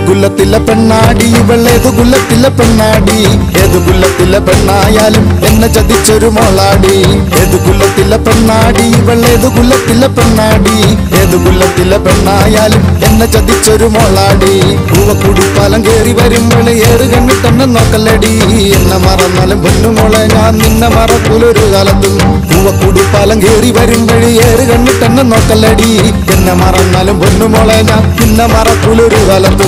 കുലത്തിലെ പെണ്ണാടി ഇവളേതു കുലത്തിലെ പെണ്ണാടി ഏതു കുലത്തിലെ പെണ്ണായാലും എന്നെ ചതിച്ചൊരു മോളാടി ഏതു കുലത്തിലെ പെണ്ണാടി ഇവളേതു കുലത്തിലെ പെണ്ണാടി ഏതു കുലത്തിലെ പെണ്ണായാലും എന്നെ ചതിച്ചൊരു മോളാടി പൂവക്കുടിപ്പാലം കേറി വരുമ്പോളെ ഏറ് കണ്ണിട്ടെന്നെ നോക്കല്ലടി എന്നെ മറന്നാലും പൊന്നുമോളെ ഞാൻ നിന്നെ മറക്കൂലൊരു കാലത്തും പൂവക്കുടിപ്പാലം കേറി വരുമ്പോഴേ ഏറ് കണ്ണിട്ടെന്നെ നോക്കല്ലടി എന്നെ മറന്നാലും പൊന്നുമോളെ ഞാൻ നിന്നെ മറക്കൂലൊരു കാലത്തും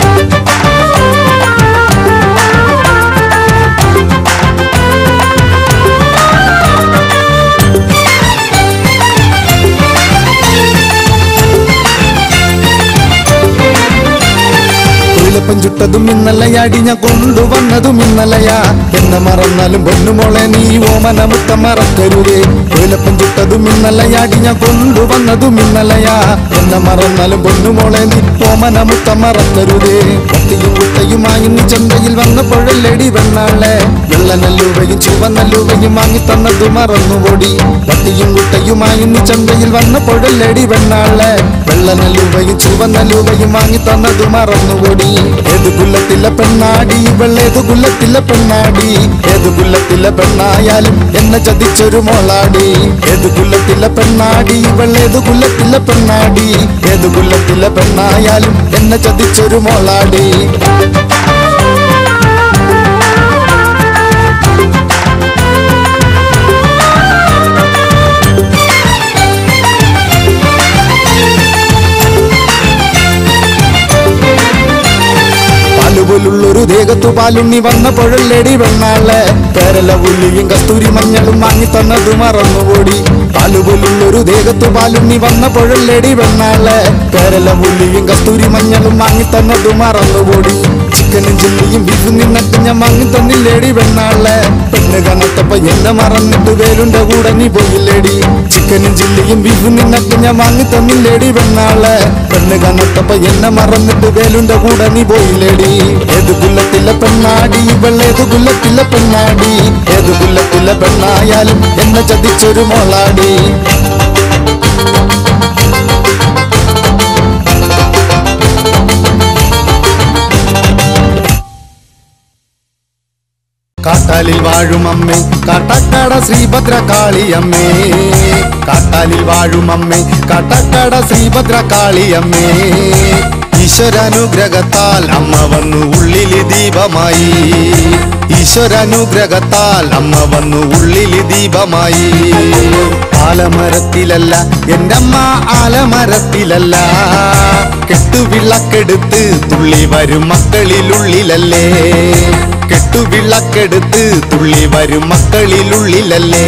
കുയിലപ്പൻ ചുട്ടതും ഇന്നലയാടി ഞാൻ കൊണ്ടുവന്നതും ഇന്നലയാ എന്നെ മറന്നാലും പൊന്നുമോളെ നീ ഓമന മുത്തം മറക്കരുതേ കുയിലപ്പൻ ചുട്ടതും ഇന്നലയാടി ഞാൻ കൊണ്ടുവന്നതും ഇന്നലയാ എന്നെ മറന്നാലും പൊന്നുമോളെ നീ ഓമന മുത്തം മറക്കരുതേ പട്ടിയും കുട്ടയുമായി നീ ചന്തയിൽ വന്നപ്പോഴല്ലടി വെണ്ണാളെ വെള്ളനല്ലുവയും ചുവന്നല്ലുവയും വാങ്ങി തന്നത് മറന്നുപോടി പട്ടിയും കുട്ടയുമായി നീ ചന്തയിൽ വന്നപ്പോഴല്ലടി വെണ്ണാളെ വെള്ളനല്ലുവയും ചുവന്നല്ലുവയും വാങ്ങി തന്നത് മറന്നുപോടി ഏത് കുലത്തിലെ പെണ്ണാടി ഇവളേത് കുലത്തിലെ പെണ്ണാടി ഏത് കുലത്തിലെ പെണ്ണായാലും എന്നെ ചതിച്ചൊരു മോളാടി ഏത് കുലത്തിലെ പെണ്ണാടി ഇവളേത് കുലത്തിലെ പെണ്ണാടി ഏത് കുലത്തിലെ പെണ്ണായാലും എന്നെ ചതിച്ചൊരു മോളാടി പാലുപോലുള്ളൊരു ദേഹത്തു പാലുണ്ണി വന്നപ്പോഴല്ലേടി വെണ്ണാളെ പേരല ഉള്ളിയും കസ്തൂരി മഞ്ഞളും വാങ്ങി തന്നത് മറന്നുപോടി പാലുപോലുള്ളൊരു ദേഹത്തു പാലുണ്ണി വന്നപ്പോഴല്ലേടി വെണ്ണാളെ പേരല ഉള്ളിയും കസ്തൂരി മഞ്ഞളും വാങ്ങി തന്നത് മറന്നുപോടി ചിക്കനും ചില്ലിയും ബീഫും നിന്നൊക്കെ ഞാൻ വാങ്ങി തന്നില്ലേടി വെണ്ണാളെ പെണ്ണ് കനത്തപ്പ എന്നെ മറന്നിട്ട് വേലുണ്ട കൂടെ നീ പോയില്ലേടി ചിക്കനും ചില്ലിയും ബീഫും നിന്നൊക്കെ ഞാൻ വാങ്ങി തന്നില്ലേടി വെണ്ണാളെ പെണ്ണ് കനത്തപ്പ എന്നെ മറന്നിട്ട് വേലുണ്ട കൂടെ നീ പോയില്ലേടി ഏത് കുലത്തിലെ പെണ്ണാടി ഇവളേത് കുലത്തിലെ പെണ്ണാടി ഏത് കുലത്തിലെ പെണ്ണായാലും എന്നെ ചതിച്ചൊരു മോളാടി കാട്ടാലിൽ വാഴും അമ്മേ കാട്ടക്കട ശ്രീഭദ്ര കാളിയമ്മേ കാട്ടാലിൽ വാഴും അമ്മേ കാട്ടക്കട ശ്രീഭദ്ര കാളിയമ്മേ ഈശ്വരാനുഗ്രഹത്താൽ അമ്മ വന്നു ഉള്ളില് ദീപമായി ഈശ്വരാനുഗ്രഹത്താൽ അമ്മ വന്നു ഉള്ളില് ദീപമായി ആലമരത്തിലല്ല എൻ്റെ അമ്മ ആലമരത്തിലല്ല കെട്ടുവിളക്കെടുത്ത് തുള്ളി വരും മക്കളിലുള്ളിലല്ലേ കെട്ടുവിളക്കെടുത്ത് തുള്ളി വരും മക്കളിലുള്ളിലല്ലേ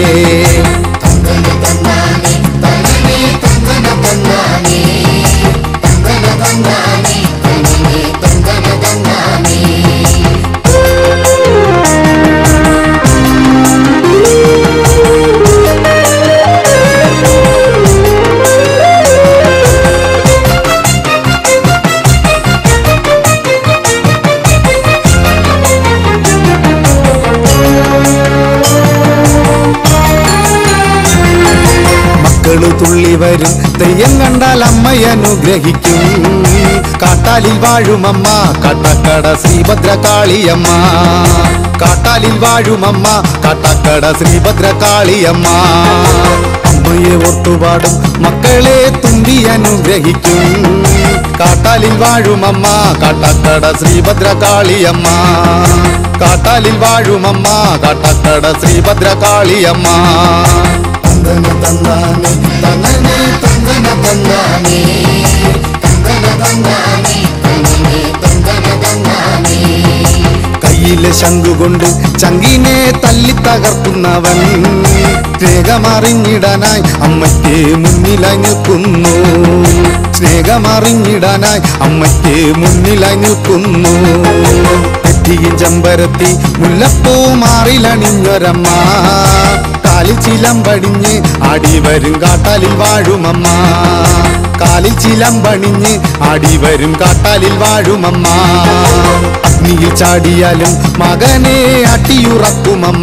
മക്കള് തുള്ളി വരും തെയ്യം കണ്ടാൽ അമ്മയെ അനുഗ്രഹിക്കും കാട്ടാലിൽ വാഴുമമ്മ കട്ടക്കട ശ്രീഭദ്ര കാളിയമ്മ കാട്ടാലിൽ വാഴുമമ്മ കട്ടക്കട ശ്രീഭദ്ര കാളിയമ്മ അമ്മയെ ഓർത്തുപാടും മക്കളെ തുമ്പി അനുഗ്രഹിക്കും കാട്ടാലിൽ വാഴുമമ്മ കട്ടക്കട ശ്രീഭദ്ര കാളിയമ്മ കാട്ടാലിൽ വാഴുമമ്മ കട്ടക്കട ശ്രീഭദ്ര കാളിയമ്മ തന്തന തന്നാനെ തന്നനെ തന്തന തന്നാനെ തന്തന തന്നാനെ തന്നനെ തന്തന തന്നാനെ കയ്യിലെ ശംഖുകൊണ്ട് ചങ്കിനെ തല്ലി തകർക്കുന്നവൻ സ്നേഹമറിഞ്ഞിടാനായി അമ്മയ്ക്ക് മുന്നിലായി നിൽക്കുന്നു സ്നേഹമറിഞ്ഞിടാനായി അമ്മയ്ക്ക് മുന്നിലായി നിൽക്കുന്നു തെറ്റിയും ചെമ്പരത്തി മുല്ലപ്പൂ മാറിലണിഞ്ഞൊരമ്മ കാലിൽ ചിലമ്പടിഞ്ഞ് ആടി വരും കാട്ടാലിൽ വാഴുമമ്മ കാലിൽ ചിലമ്പണിഞ്ഞ് ആടി വരും കാട്ടാലിൽ വാഴുമമ്മ അഗ്നിയിൽ ചാടിയാലും മകനെ അട്ടിയുറക്കുമമ്മ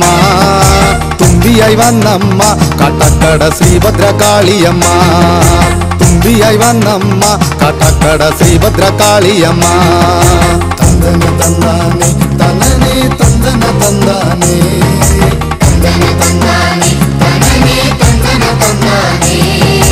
തുമ്പിയായി വന്നമ്മ കട്ടക്കട ശ്രീഭദ്ര കാളിയമ്മ തുമ്പി ദേവിയായി വന്നമ്മ കാട്ടക്കട ശ്രീഭദ്ര കാളിയമ്മ തന്തന തന്നാനെ തന്നനെ തന്തന തന്നാനെ തന്തന തന്നാനെ തന്നനെ തന്തന തന്നാനെ